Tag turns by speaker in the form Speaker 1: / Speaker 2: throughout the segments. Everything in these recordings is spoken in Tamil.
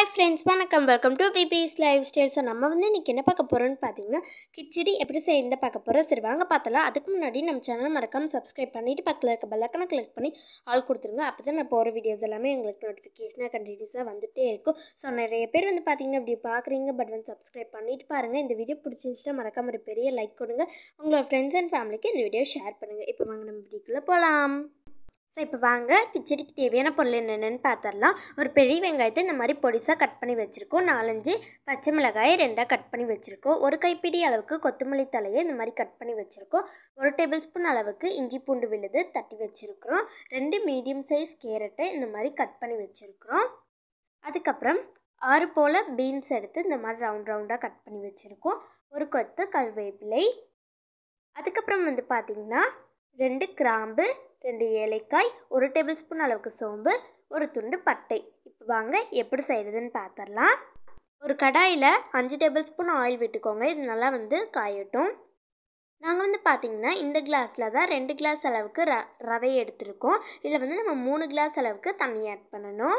Speaker 1: ஹாய் ஃப்ரெண்ட்ஸ் வணக்கம் welcome to BB's life style so நம்ம வந்து இன்றைக்கி என்ன பார்க்க போகிறோம்னு பார்த்தீங்கன்னா கிச்சடி எப்படி செய்ய பார்க்க போகிறோம் சரி வாங்க பார்த்தலாம் அதுக்கு முன்னாடி நம்ம சேனல் மறக்காமல் சப்ஸ்கிரைப் பண்ணிவிட்டு பக்கத்தில் இருக்க பெல்லக்கனை கிளிக் பண்ணி ஆள் கொடுத்துருங்க அப்போ தான் நான் போகிற வீடியோஸ் எல்லாமே எங்களுக்கு நோட்டிஃபிகேஷனாக கண்டினியூஸாக வந்துகிட்டே இருக்கும் ஸோ நிறைய பேர் வந்து பார்த்தீங்கன்னா இப்படி பார்க்குறீங்க பட் வந்து சப்ஸ்கிரைப் பண்ணிட்டு பாருங்கள் இந்த வீடியோ பிடிச்சிருந்துச்சுன்னா மறக்காம ஒரு பெரிய லைக் கொடுங்க உங்களோட ஃப்ரெண்ட்ஸ் அண்ட் ஃபேமிலிக்கு இந்த வீடியோ ஷேர் பண்ணுங்கள் இப்போ வாங்க நம்ம வீடியோக்குள்ளே போகலாம் ஸோ இப்போ வாங்க கிச்சடிக்கு தேவையான பொருள் என்னென்னு பார்த்துடலாம் ஒரு பெரிய வெங்காயத்தை இந்த மாதிரி பொடிசாக கட் பண்ணி வச்சுருக்கோம் நாலஞ்சு பச்சை மிளகாயை ரெண்டாக கட் பண்ணி வச்சுருக்கோம் ஒரு கைப்பிடி அளவுக்கு கொத்தமல்லி தலையை இந்த மாதிரி கட் பண்ணி வச்சுருக்கோம் ஒரு டேபிள் ஸ்பூன் அளவுக்கு இஞ்சி பூண்டு விழுது தட்டி வச்சுருக்குறோம் ரெண்டு மீடியம் சைஸ் கேரட்டை இந்த மாதிரி கட் பண்ணி வச்சுருக்குறோம் அதுக்கப்புறம் ஆறு போல் பீன்ஸ் எடுத்து இந்த மாதிரி ரவுண்ட் ரவுண்டாக கட் பண்ணி வச்சுருக்கோம் ஒரு கொத்து கருவேப்பிலை அதுக்கப்புறம் வந்து பார்த்திங்கன்னா ரெண்டு கிராம்பு ரெண்டு ஏலக்காய் ஒரு டேபிள் ஸ்பூன் அளவுக்கு சோம்பு ஒரு துண்டு பட்டை இப்போ வாங்க எப்படி செய்கிறதுன்னு பார்த்துடலாம் ஒரு கடாயில் அஞ்சு டேபிள் ஸ்பூன் ஆயில் விட்டுக்கோங்க இது நல்லா வந்து காயட்டும் நாங்கள் வந்து பார்த்திங்கன்னா இந்த கிளாஸில் தான் ரெண்டு கிளாஸ் அளவுக்கு ர ரவை எடுத்திருக்கோம் இதில் வந்து நம்ம மூணு கிளாஸ் அளவுக்கு தண்ணி ஆட் பண்ணணும்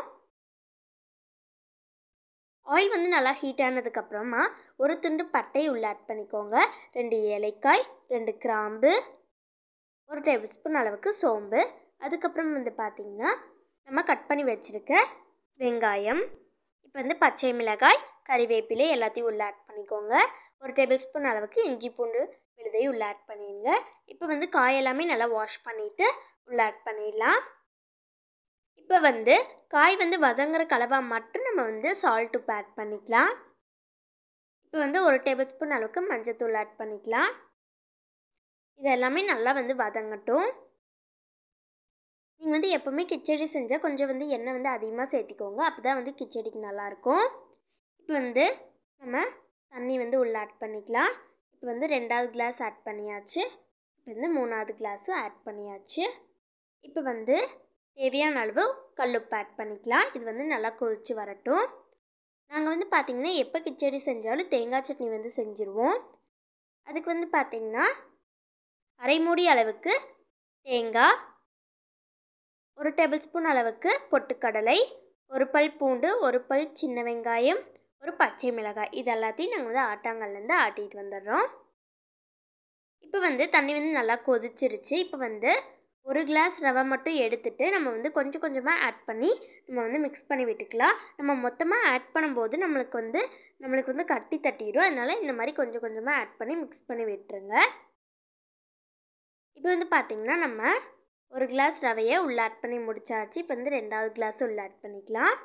Speaker 1: ஆயில் வந்து நல்லா ஹீட் ஆனதுக்கப்புறமா ஒரு துண்டு பட்டை உள்ள ஆட் பண்ணிக்கோங்க ரெண்டு ஏலக்காய் ரெண்டு கிராம்பு ஒரு டேபிள் ஸ்பூன் அளவுக்கு சோம்பு அதுக்கப்புறம் வந்து பார்த்திங்கன்னா நம்ம கட் பண்ணி வச்சுருக்க வெங்காயம் இப்போ வந்து பச்சை மிளகாய் கறிவேப்பிலை எல்லாத்தையும் உள்ளே ஆட் பண்ணிக்கோங்க ஒரு டேபிள் ஸ்பூன் அளவுக்கு இஞ்சி பூண்டு விழுதையும் உள்ளே ஆட் பண்ணிடுங்க இப்போ வந்து காய் எல்லாமே நல்லா வாஷ் பண்ணிவிட்டு உள்ளே ஆட் பண்ணிடலாம் இப்போ வந்து காய் வந்து வதங்குற கலவா மட்டும் நம்ம வந்து சால்ட் உப்பு ஆட் பண்ணிக்கலாம் இப்போ வந்து ஒரு டேபிள் ஸ்பூன் அளவுக்கு மஞ்சத்தூள் ஆட் பண்ணிக்கலாம் இது எல்லாமே நல்லா வந்து வதங்கட்டும் நீங்கள் வந்து எப்போவுமே கிச்சடி செஞ்சால் கொஞ்சம் வந்து எண்ணெய் வந்து அதிகமாக சேர்த்திக்கோங்க அப்போ தான் வந்து கிச்சடிக்கு நல்லாயிருக்கும் இப்போ வந்து நம்ம தண்ணி வந்து உள்ளே ஆட் பண்ணிக்கலாம் இப்போ வந்து ரெண்டாவது கிளாஸ் ஆட் பண்ணியாச்சு இப்போ வந்து மூணாவது கிளாஸும் ஆட் பண்ணியாச்சு இப்போ வந்து தேவையான அளவு கல்லுப்பு ஆட் பண்ணிக்கலாம் இது வந்து நல்லா கொதித்து வரட்டும் நாங்கள் வந்து பார்த்திங்கன்னா எப்போ கிச்சடி செஞ்சாலும் தேங்காய் சட்னி வந்து செஞ்சுருவோம் அதுக்கு வந்து பார்த்திங்கன்னா அரை மூடி அளவுக்கு தேங்காய் ஒரு டேபிள் ஸ்பூன் அளவுக்கு பொட்டுக்கடலை ஒரு பல் பூண்டு ஒரு பல் சின்ன வெங்காயம் ஒரு பச்சை மிளகாய் இது எல்லாத்தையும் நாங்கள் வந்து ஆட்டாங்கல்லேருந்து ஆட்டிகிட்டு வந்துடுறோம் இப்போ வந்து தண்ணி வந்து நல்லா கொதிச்சிருச்சு இப்போ வந்து ஒரு கிளாஸ் ரவை மட்டும் எடுத்துட்டு நம்ம வந்து கொஞ்சம் கொஞ்சமாக ஆட் பண்ணி நம்ம வந்து மிக்ஸ் பண்ணி விட்டுக்கலாம் நம்ம மொத்தமாக ஆட் பண்ணும்போது நம்மளுக்கு வந்து நம்மளுக்கு வந்து கட்டி தட்டிடும் அதனால் இந்த மாதிரி கொஞ்சம் கொஞ்சமாக ஆட் பண்ணி மிக்ஸ் பண்ணி விட்டுருங்க இப்போ வந்து பார்த்திங்கன்னா நம்ம ஒரு கிளாஸ் ரவையை உள்ள ஆட் பண்ணி முடிச்சாச்சு இப்போ வந்து ரெண்டாவது கிளாஸ் உள்ள ஆட் பண்ணிக்கலாம்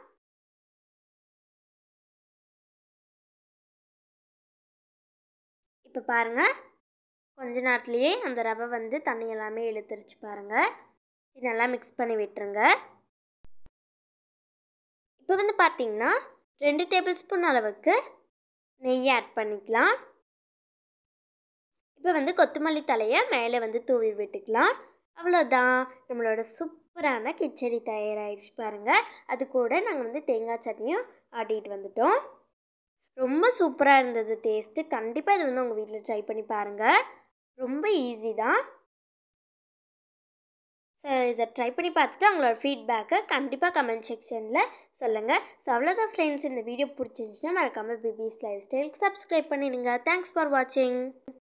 Speaker 1: இப்போ பாருங்கள் கொஞ்ச நேரத்துலேயே அந்த ரவை வந்து தண்ணி எல்லாமே இழுத்துருச்சு பாருங்கள் இது நல்லா மிக்ஸ் பண்ணி விட்டுருங்க இப்போ வந்து பார்த்திங்கன்னா ரெண்டு டேபிள் ஸ்பூன் அளவுக்கு நெய் ஆட் பண்ணிக்கலாம் இப்போ வந்து கொத்தமல்லி தலையை மேலே வந்து தூவி விட்டுக்கலாம் அவ்வளோதான் நம்மளோட சூப்பரான கிச்சடி தயாராகிடுச்சு பாருங்கள் அது கூட நாங்கள் வந்து தேங்காய் சட்னியும் ஆட்டிகிட்டு வந்துட்டோம் ரொம்ப சூப்பராக இருந்தது டேஸ்ட்டு கண்டிப்பாக இது வந்து உங்கள் வீட்டில் ட்ரை பண்ணி பாருங்கள் ரொம்ப ஈஸி தான் ஸோ இதை ட்ரை பண்ணி பார்த்துட்டு அவங்களோட ஃபீட்பேக்கை கண்டிப்பாக கமெண்ட் செக்ஷனில் சொல்லுங்கள் ஸோ அவ்வளோதான் ஃப்ரெண்ட்ஸ் இந்த வீடியோ பிடிச்சிருந்துச்சுன்னா மறக்காமல் பிபிஸ் லைஃப் ஸ்டைலுக்கு சப்ஸ்கிரைப் பண்ணிடுங்க தேங்க்ஸ் ஃபார் வாட்சிங்